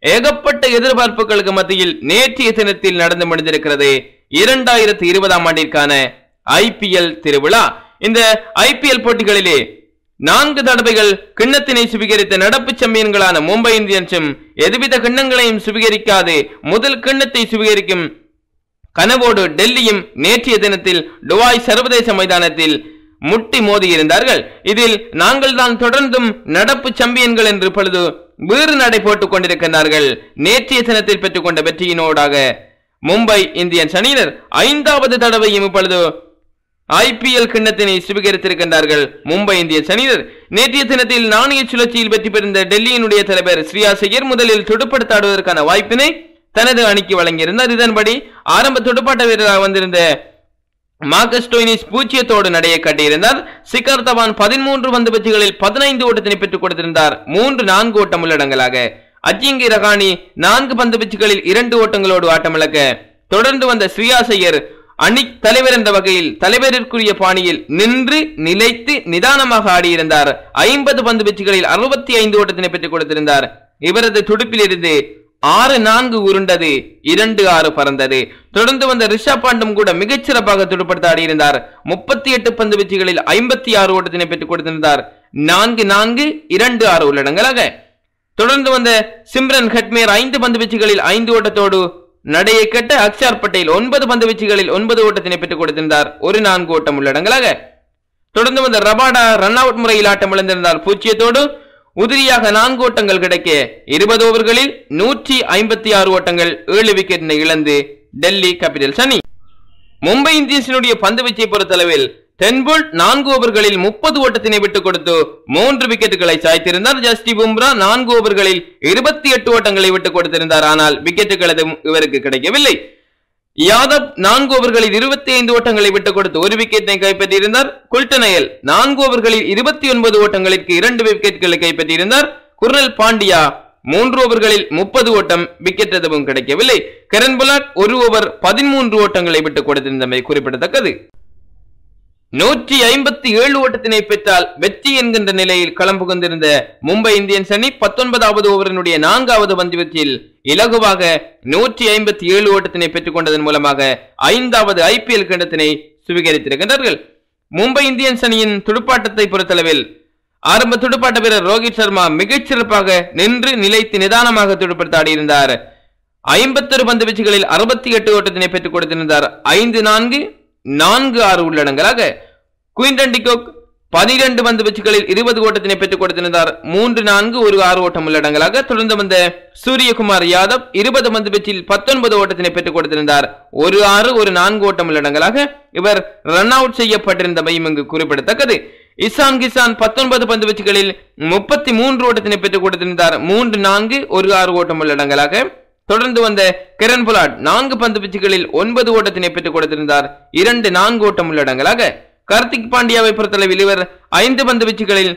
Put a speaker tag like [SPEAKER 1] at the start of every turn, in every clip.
[SPEAKER 1] ஏகப்பட்ட எதிர்பார்ப்புகளுக்கு மத்தியில் நேற்றைய தினத்தில் நடந்து முடிந்திருக்கிறது இரண்டாயிரத்தி இருபதாம் ஆண்டிற்கான ஐபிஎல் திருவிழா இந்த ஐபிஎல் போட்டிகளிலே நான்கு தடவைகள் கிண்ணத்தினை சுவீகரித்த நடப்பு சாம்பியன்களான மும்பை இந்தியன்ஸும் எதுவித கிண்ணங்களையும் சுவீகரிக்காது முதல் கிண்ணத்தை சுவீகரிக்கும் கனவோடு டெல்லியும் நேற்றைய தினத்தில் டுவாய் சர்வதேச மைதானத்தில் முட்டி மோதியிருந்தார்கள் இதில் நாங்கள் தான் தொடர்ந்தும் நடப்பு சாம்பியன்கள் என்று பொழுது வேறு நடை போட்டுக் கொண்டிருக்கின்றார்கள் நேற்றைய தினத்தில் பெற்றுக்கொண்ட வெற்றியினோடாக மும்பை இந்தியன்ஸ் அணியினர் ஐந்தாவது தடவையும் இப்பொழுது ஐபிஎல் கிண்ணத்தினை சுவீகரித்திருக்கின்றார்கள் மும்பை இந்தியன்ஸ் அணியினர் நேற்றைய தினத்தில் நாணய சுழற்சியில் வெற்றி பெறுந்த டெல்லியினுடைய தலைவர் ஸ்ரீயா ஐயர் முதலில் துடுப்படுத்தாடுவதற்கான வாய்ப்பினை தனது அணிக்கு வழங்கியிருந்தார் இதன்படி ஆரம்ப துடுப்பாட்ட வீரராக வந்திருந்த மார்க்கஸ் டோயினிஸ் பூஜ்ஜியத்தோடு நடையை காட்டியிருந்தார் சிக்கர் தவான் பதிமூன்று பந்து பச்சுகளில் பதினைந்து ஓட்டத்தினை பெற்றுக் கொடுத்திருந்தார் மூன்று நான்கு ஓட்டம் உள்ளடங்களாக அஜிங்கி ரகானி நான்கு பந்து பிச்சுகளில் இரண்டு ஓட்டங்களோடு ஆட்டமிழக்க தொடர்ந்து வந்த ஸ்ரீயாஸ் ஐயர் அணி தலைவர் என்ற வகையில் தலைவரிற்குரிய பாணியில் நின்று நிலைத்து நிதானமாக ஆடியிருந்தார் ஐம்பது பந்து பிச்சுகளில் அறுபத்தி ஐந்து ஓட்டத்தினை பெற்றுக் கொடுத்திருந்தார் இவரது துடுப்பிலிருந்து ஆறு நான்கு உருண்டது இரண்டு ஆறு பறந்தது தொடர்ந்து வந்த ரிஷப் பாண்டும் கூட மிகச்சிறப்பாக துடுப்படுத்த ஆடியிருந்தார் முப்பத்தி எட்டு பந்து வீச்சுகளில் ஐம்பத்தி ஆறு ஓட்டத்தினை பெற்றுக் கொடுத்திருந்தார் நான்கு நான்கு இரண்டு ஆறு உள்ளடங்களாக தொடர்ந்து வந்த சிம்ரன் ஹட்மேர் ஐந்து பந்து வீச்சுகளில் ஐந்து ஓட்டத்தோடு நடையை கட்ட அக்ஷார் பட்டேல் ஒன்பது பந்து வீச்சுகளில் ஒன்பது ஓட்டத்தினை பெற்றுக் கொடுத்திருந்தார் ஒரு நான்கு ஓட்டம் உள்ளடங்களாக தொடர்ந்து வந்த ரபாடா ரன் அவுட் முறையில் ஆட்டம் இழந்திருந்தார் பூஜ்ஜியத்தோடு உதிரியாக நான்கு ஓட்டங்கள் கிடைக்க இருபது ஓவர்களில் நூற்றி ஐம்பத்தி ஆறு ஓட்டங்கள் ஏழு விக்கெட்டினை இழந்து டெல்லி கேபிட்டல்ஸ் அணி மும்பை இந்தியன்ஸினுடைய பந்து வீச்சை பொறுத்தளவில் டென்போல்ட் நான்கு ஓவர்களில் முப்பது ஓட்டத்தினை விட்டுக் கொடுத்து மூன்று விக்கெட்டுகளை சாய்த்திருந்தார் ஜஸ்டி பும்ரா நான்கு ஓவர்களில் இருபத்தி எட்டு ஓட்டங்களை விட்டுக் கொடுத்திருந்தார் ஆனால் விக்கெட்டுகள் எதுவும் இவருக்கு கிடைக்கவில்லை யாதவ் நான்கு ஓவர்களில் இருபத்தி ஐந்து ஓட்டங்களை விட்டுக் கொடுத்து ஒரு விக்கெட்டை கைப்பற்றியிருந்தார் குல்டனயல் நான்கு ஓவர்களில் இருபத்தி ஒன்பது ஓட்டங்களுக்கு இரண்டு விக்கெட்களை கைப்பற்றியிருந்தார் குர்னல் பாண்டியா மூன்று ஓவர்களில் முப்பது ஓட்டம் விக்கெட் எதுவும் கிடைக்கவில்லை கரண் பொலாட் ஒரு ஓவர் பதிமூன்று ஓட்டங்களை விட்டுக் கொடுத்திருந்தமை குறிப்பிடத்தக்கது நூற்றி ஐம்பத்தி ஏழு ஓட்டத்தினை பெற்றால் வெற்றி என்கின்ற நிலையில் களம் புகுந்திருந்த மும்பை இந்தியன்ஸ் அணி பத்தொன்பதாவது ஓவரினுடைய நான்காவது பந்து வீச்சில் இலகுவாக நூற்றி ஐம்பத்தி ஏழு ஓட்டத்தினை பெற்றுக் கொண்டதன் மூலமாக ஐந்தாவது ஐபிஎல் கிண்ணத்தினை சுவீகரித்திருக்கின்றார்கள் மும்பை இந்தியன்ஸ் அணியின் துடுப்பாட்டத்தை பொறுத்தளவில் ஆரம்ப துடுப்பாட்ட வீரர் ரோஹித் சர்மா மிகச்சிறப்பாக நின்று நிலைத்து நிதானமாக துடுப்படுத்த ஆடியிருந்தார் ஐம்பத்தொரு பந்து வீச்சுகளில் அறுபத்தி எட்டு ஓட்டத்தினை பெற்றுக் கொடுத்திருந்தார் ஐந்து நான்கு நான்கு ஆறு உள்ளடங்களாக குயின்டன் டிகோக் பனிரெண்டு பந்து வீச்சுகளில் இருபது ஓட்டத்தினை பெற்றுக் கொடுத்திருந்தார் மூன்று நான்கு ஒரு ஆறு ஓட்டம் உள்ளடங்களாக தொடர்ந்து வந்த சூரியகுமார் யாதவ் இருபது பந்து வீச்சில் பத்தொன்பது ஓட்டத்தினை பெற்றுக் கொடுத்திருந்தார் ஒரு ஆறு ஒரு நான்கு ஓட்டம் உள்ளடங்களாக இவர் ரன் அவுட் செய்யப்பட்டிருந்தமையும் இங்கு குறிப்பிடத்தக்கது இசான் கிசான் பத்தொன்பது பந்து வீச்சுகளில் முப்பத்தி மூன்று ஓட்டத்தினை பெற்றுக் கொடுத்திருந்தார் மூன்று நான்கு ஒரு ஆறு ஓட்டம் உள்ளடங்களாக தொடர்ந்து வந்த கிரண் புலாட் நான்கு பந்து பிச்சுகளில் ஒன்பது ஓட்டத்தினை பெற்றுக் கொடுத்திருந்தார் இரண்டு நான்கு ஓட்டம் உள்ளடங்களாக கார்த்திக் பாண்டியாவை பொறுத்தளவில் இவர் ஐந்து பந்து பிச்சுகளில்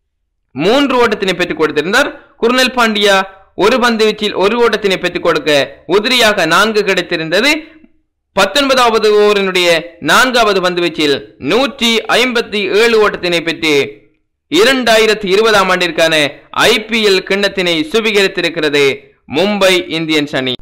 [SPEAKER 1] மூன்று ஓட்டத்தினை பெற்றுக் கொடுத்திருந்தார் குர்னல் பாண்டியா ஒரு பந்து வீச்சில் ஒரு ஓட்டத்தினை பெற்றுக் கொடுக்க உதிரியாக நான்கு கிடைத்திருந்தது பத்தொன்பதாவது ஓவரினுடைய நான்காவது பந்து வீச்சில் நூற்றி ஐம்பத்தி ஏழு ஓட்டத்தினை பெற்று இரண்டாயிரத்தி இருபதாம் ஆண்டிற்கான ஐபிஎல் கிண்ணத்தினை சுவீகரித்திருக்கிறது மும்பை இந்தியன்ஸ் அணி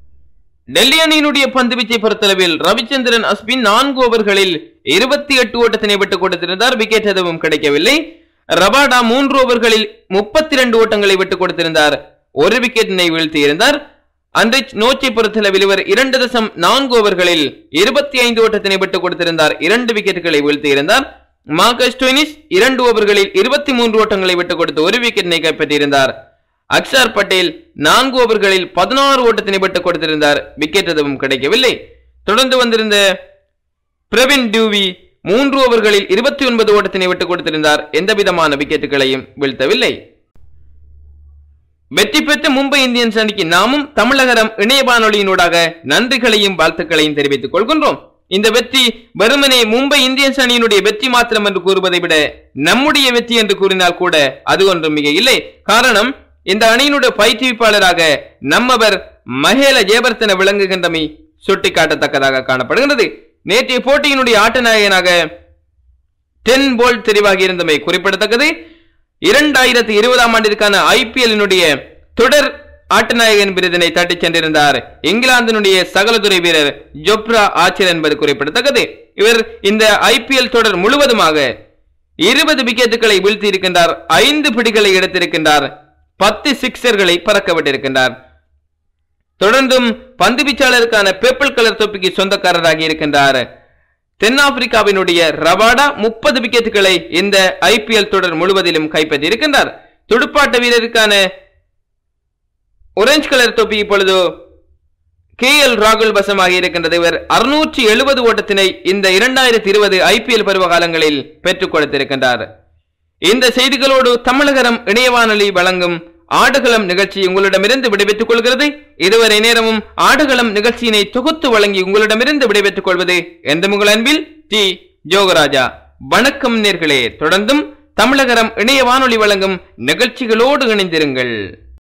[SPEAKER 1] டெல்லி அணியினுடைய பந்து வீச்சை பொறுத்தளவில் ரவிச்சந்திரன் அஸ்வின் நான்கு ஓவர்களில் இருபத்தி எட்டு ஓட்டத்தினை விட்டுக் கொடுத்திருந்தார் விக்கெட் எதுவும் கிடைக்கவில்லை ரபாடா மூன்று ஓவர்களில் முப்பத்தி இரண்டு ஓட்டங்களை விட்டுக் கொடுத்திருந்தார் ஒரு விக்கெட்டினை வீழ்த்தியிருந்தார் அன்ரிச் நோச்சை பொறுத்தளவில் இவர் இரண்டு தசம் நான்கு ஓவர்களில் இருபத்தி ஐந்து ஓட்டத்தினை விட்டுக் கொடுத்திருந்தார் இரண்டு விக்கெட்டுகளை வீழ்த்தியிருந்தார் மார்க்கஸ் டொயினிஸ் இரண்டு ஓவர்களில் இருபத்தி மூன்று ஓட்டங்களை விட்டுக் கொடுத்து ஒரு விக்கெட்டினை கைப்பற்றியிருந்தார் அக்ஷர் பட்டேல் நான்கு ஓவர்களில் பதினாறு ஓட்டத்தினை விட்டுக் கொடுத்திருந்தார் விக்கெட் எதுவும் கிடைக்கவில்லை தொடர்ந்து வந்திருந்த பிரவின் டியூவி மூன்று ஓவர்களில் இருபத்தி ஒன்பது ஓட்டத்தினை விட்டுக் கொடுத்திருந்தார் எந்த விதமான விக்கெட்டுகளையும் வீழ்த்தவில்லை வெற்றி பெற்ற மும்பை இந்தியன்ஸ் அணிக்கு நாமும் தமிழகரம் இணைய வானொலியினூடாக நன்றிகளையும் வாழ்த்துக்களையும் தெரிவித்துக் கொள்கின்றோம் இந்த வெற்றி வெறுமனே மும்பை இந்தியன்ஸ் அணியினுடைய வெற்றி மாத்திரம் என்று கூறுவதை விட நம்முடைய வெற்றி என்று கூறினால் கூட அது ஒன்றும் மிக இல்லை காரணம் இந்த அணியினுடைய பயிற்றுவிப்பாளராக நம்மவர் மகேல ஜெயவர்த்தன விளங்குகின்றமை சுட்டிக்காட்டத்தக்கதாக காணப்படுகிறது நேற்றைய போட்டியினுடைய ஆட்ட நாயகனாக டென் போல்ட் தெரிவாகி இருந்தமை குறிப்பிடத்தக்கது இரண்டாயிரத்தி இருபதாம் ஆண்டிற்கான ஐபிஎல்லினுடைய தொடர் ஆட்டநாயகன் விருதினை தட்டிச் சென்றிருந்தார் இங்கிலாந்தினுடைய சகலதுறை வீரர் ஜொப்ரா ஆச்சர் என்பது குறிப்பிடத்தக்கது இவர் இந்த ஐபிஎல் தொடர் முழுவதுமாக இருபது விக்கெட்டுகளை வீழ்த்தி இருக்கின்றார் ஐந்து பிடிகளை எடுத்திருக்கின்றார் பத்து சிக்ஸர்களை பறக்க விட்டிருக்கின்றார் தொடர்ந்தும் பந்து வீச்சாளருக்கான பேப்பிள் கலர் தொப்பிக்கு சொந்தக்காரராகி இருக்கின்றார் தென்னாப்பிரிக்காவினுடைய ரவாடா முப்பது விக்கெட்டுகளை இந்த ஐபிஎல் தொடர் முழுவதிலும் கைப்பற்றி இருக்கின்றார் துடுப்பாட்ட வீரருக்கான ஒரேஞ்ச் கலர் தொப்பி இப்பொழுது கே எல் ராகுல் வசமாக இருக்கின்றது இவர் அறுநூற்றி எழுபது ஓட்டத்தினை இந்த இரண்டாயிரத்தி இருபது ஐபிஎல் பருவ காலங்களில் பெற்றுக் கொடுத்திருக்கின்றார் இந்த செய்திகளோடு தமிழகரம் இணைய வானொலி வழங்கும் ஆடுகளம் நிகழ்ச்சி உங்களிடமிருந்து விடைபெற்றுக் கொள்கிறது இதுவரை நேரமும் ஆடுகளம் நிகழ்ச்சியினை தொகுத்து வழங்கி உங்களிடமிருந்து விடைபெற்றுக் கொள்வது எந்த உங்கள் அன்பில் டி ஜோகராஜா வணக்கம் நேர்களே தொடர்ந்தும் தமிழகரம் இணைய வானொலி வழங்கும் நிகழ்ச்சிகளோடு இணைந்திருங்கள்